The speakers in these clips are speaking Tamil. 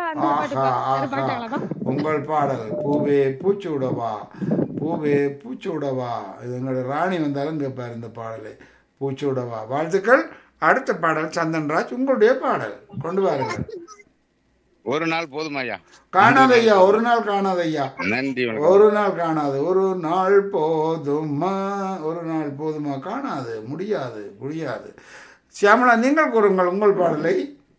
அந்த பாட்டு ஆஹா பா- வேற ஆஹா பாட்டாங்களாப்பா உங்கள் பாடல் பூவே பூச்சூடவா பூவே பூச்சூடவா இது எங்களுடைய ராணி வந்தாலும் கேட்பார் இந்த பாடலை பூச்சூடவா வாழ்த்துக்கள் அடுத்த பாடல் சந்தன்ராஜ் உங்களுடைய பாடல் கொண்டு வாருங்கள் ஒரு நாள் போதும் ஐயா காணாதையா ஒரு நாள் காணாதையா நன்றி வணக்கம் ஒரு நாள் காணாது ஒரு நாள் போதுமா ஒரு நாள் போதுமா காணாது முடியாது முடியாது சியாமலா நீங்கள் கூறுங்கள் உங்கள் பாடலை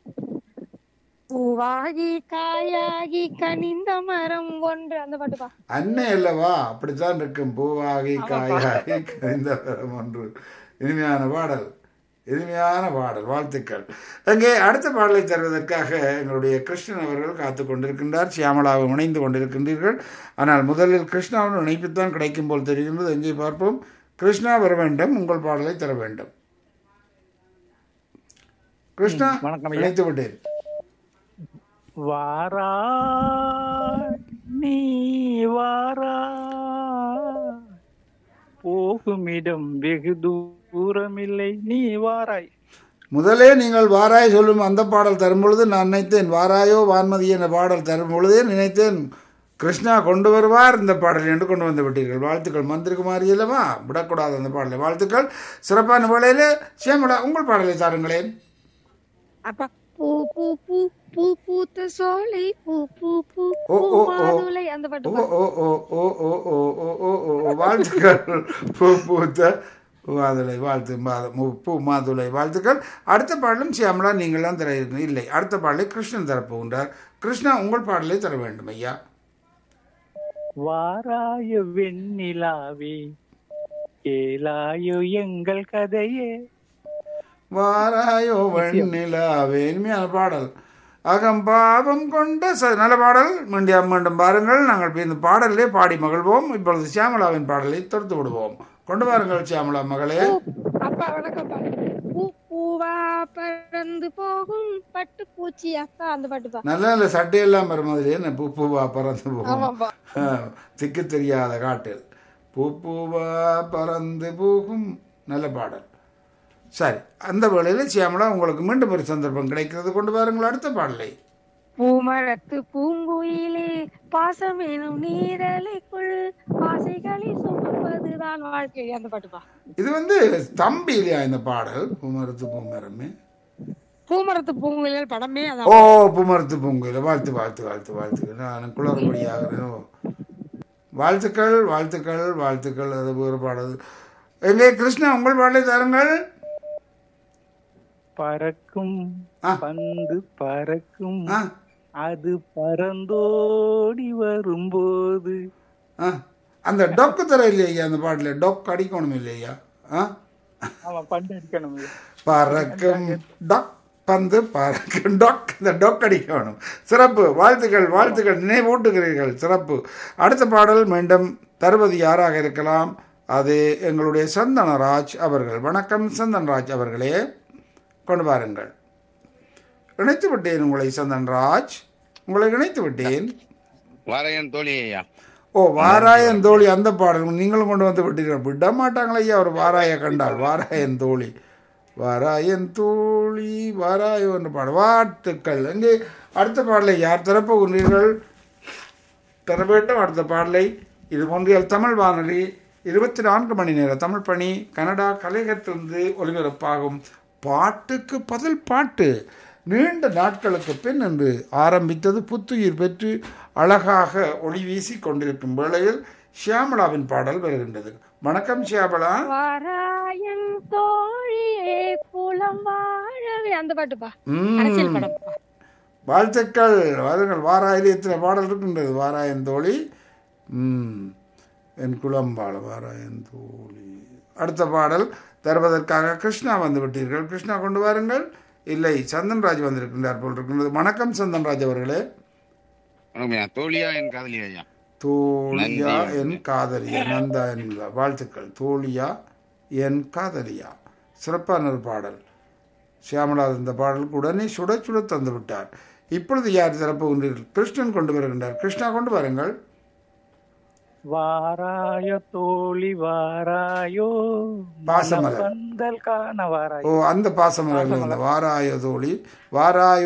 பூவாகி காயாகி கனிந்த மரம் ஒன்று அந்த பாட்டு பா அன்னை அல்லவா அப்படித்தான் இருக்கும் பூவாகி காயாகி கனிந்த மரம் ஒன்று இனிமையான பாடல் இனிமையான பாடல் வாழ்த்துக்கள் அங்கே அடுத்த பாடலை தருவதற்காக எங்களுடைய கிருஷ்ணன் அவர்கள் காத்து கொண்டிருக்கின்றார் சியாமலாவும் இணைந்து கொண்டிருக்கின்றீர்கள் ஆனால் முதலில் கிருஷ்ணாவின் இணைப்புத்தான் கிடைக்கும் போல் தெரிகின்றது எங்கே பார்ப்போம் கிருஷ்ணா வர வேண்டும் உங்கள் பாடலை தர வேண்டும் கிருஷ்ணா வணக்கம் ஐயா. இணைத்து விட்டேன் வாரா நீ வாரா போகுமிடம் வெகு தூரமில்லை நீ வாராய் முதலே நீங்கள் வாராய் சொல்லும் அந்த பாடல் தரும் பொழுது நான் நினைத்தேன் வாராயோ வான்மதி என்ற பாடல் தரும் பொழுதே நினைத்தேன் கிருஷ்ணா கொண்டு வருவார் இந்த பாடல் என்று கொண்டு வந்து விட்டீர்கள் வாழ்த்துக்கள் மந்திரிகுமாரி அல்லவா விடக்கூடாது அந்த பாடலை வாழ்த்துக்கள் சிறப்பான வேளையிலே சேமலா உங்கள் பாடலை தாருங்களேன் அப்பா பூ பூ பூ பூ பூத்த சோலை பூ பூ பூ ஓ, பூ ஓ, ஓ. மாதுளை அந்த பாட்டு ஓ பா ஓ ஓ ஓ ஓ ஓ ஓ ஓ ஓ ஓ வாழ்த்துக்கள் பூ பூத்த மாதுளை வாழ்த்து மா- மு- பூ மாதுளை வாழ்த்துக்கள் அடுத்த பாடலும் சியாமலா நீங்களாம் தர இல்லை அடுத்த பாடலை கிருஷ்ணன் தரப்போகின்றார் கிருஷ்ணா உங்கள் பாடலை தர வேண்டும் ஐயா வாராயோ வெண்ணிலாவே கேளாயோ எங்கள் கதையே வாராயோ வெண்ணிலாவே இனிமையான பாடல் அகம் பாவம் கொண்ட ச நல்ல பாடல் மீண்டும் மீண்டும் பாருங்கள் நாங்கள் இந்த பாடலிலே பாடி மகிழ்வோம் இப்பொழுது சியாமலாவின் பாடலை தொடுத்து விடுவோம் கொண்டு வாருங்கள் சியாமலா மகளே அப்பா வணக்கம் பா பூ பூவா பறந்து போகும் பட்டு பூச்சி அக்கா அந்த பாட்டு பா நல்ல நல்ல சட்டையெல்லாம் வரும் மாதிரி என்ன பூ பூவா பறந்து போகும் ஆமாப்பா திக்கு தெரியாத காட்டில் பூ பூவா பறந்து போகும் நல்ல பாடல் சரி அந்த வேளையில் சியாமலா உங்களுக்கு மீண்டும் ஒரு சந்தர்ப்பம் கிடைக்கிறது கொண்டு வாருங்கள் அடுத்த பாடலை பூமரத்து பூங்குயிலே பாசம் எனும் நீரலைக்குள் ஆசைகளை சுமப்பதுதான் வாழ்க்கை அந்த பாட்டு பா இது வந்து தம்பி இல்லையா இந்த பாடல் பூமரத்து பூமரமே பூமரத்து பூங்குயில் படமே ஓ அதான் பூமரத்து பூங்குயில வாழ்த்து வாழ்த்து வாழ்த்து வாழ்த்து நான் குளறுபடி ஆகிறேன் ஓ. வாழ்த்துக்கள் வாழ்த்துக்கள் வாழ்த்துக்கள் அது ஒரு பாடல் எங்கே கிருஷ்ணா உங்கள் பாடலை தாருங்கள் பறக்கும் ஆ. பந்து பறக்கும் ஆ அது பறந்தோடி வரும்போது ஆ அந்த டொக்கு தர இல்லையா அந்த பாட்டில் டொக் அடிக்கணும் இல்லையா ஆ ஆமா பண்டு அடிக்கணும் பறக்கும் டொக் பந்து பறக்கும் டொக் இந்த டொக் அடிக்கணும் சிறப்பு வாழ்த்துக்கள் வாழ்த்துக்கள் நினைவூட்டுகிறீர்கள் சிறப்பு அடுத்த பாடல் மீண்டும் தருவது யாராக இருக்கலாம் அது எங்களுடைய சந்தனராஜ் அவர்கள் வணக்கம் சந்தன்ராஜ் அவர்களே கொண்டு வாருங்கள் இணைத்து விட்டேன் உங்களை சந்தன்ராஜ் உங்களை இணைத்து விட்டேன் வாரையன் தோழி ஐயா ஓ வாராயன் தோழி அந்த பாடல் நீங்களும் கொண்டு வந்து விட்டீர்கள் விட மாட்டாங்களே ஐயா ஒரு வாராய கண்டால் வாராயன் தோழி வாராயன் தோழி வாராயோ என்று பாடல் வாழ்த்துக்கள் அங்கே அடுத்த பாடலை யார் தரப்போகிறீர்கள் தர வேண்டும் அடுத்த பாடலை இது ஒன்றியல் தமிழ் வானொலி இருபத்தி நான்கு மணி நேர தமிழ் பணி கனடா கலையகத்திலிருந்து ஒலிபரப்பாகும் பாட்டுக்கு பதில் பாட்டு நீண்ட நாட்களுக்கு பின் என்று ஆரம்பித்தது புத்துயிர் பெற்று அழகாக ஒளி வீசி கொண்டிருக்கும் வேளையில் ஷியாமளாவின் பாடல் வருகின்றது வணக்கம் ஷியாமளா வாராயன் தோழியே புலம் வாழவே அந்த பாட்டு பா ம். அரசியல் படம் பா வாழ்த்துக்கள் வாருங்கள் வாராயில் எத்தனை பாடல் இருக்கின்றது வாராயன் தோழி ம் என் குளம்பாள வாராயன் தோழி அடுத்த பாடல் தருவதற்காக கிருஷ்ணா வந்து விட்டீர்கள் கிருஷ்ணா கொண்டு வாருங்கள் இல்லை சந்தன்ராஜ் வந்திருக்கின்றார் போல் இருக்கின்றது வணக்கம் சந்தன்ராஜ் அவர்களே வணக்கம் ஐயா தோழியா என் காதலி ஐயா தோழியா நன்றி. என் காதலியா நந்தா என்கிறார் வாழ்த்துக்கள் தோழியா என் காதலியா சிறப்பான ஒரு பாடல் சியாமலா இந்த பாடலுக்கு உடனே சுட சுட தந்து விட்டார் இப்பொழுது யார் தரப்போகின்றீர்கள் கிருஷ்ணன் கொண்டு வருகின்றார் கிருஷ்ணா கொண்டு வாருங்கள் வாராயோ தோழி வாராயோ பாசமலர். பந்தல் காண வாராயோ ஓ அந்த பாசமலர் வாராய தோழி வாராய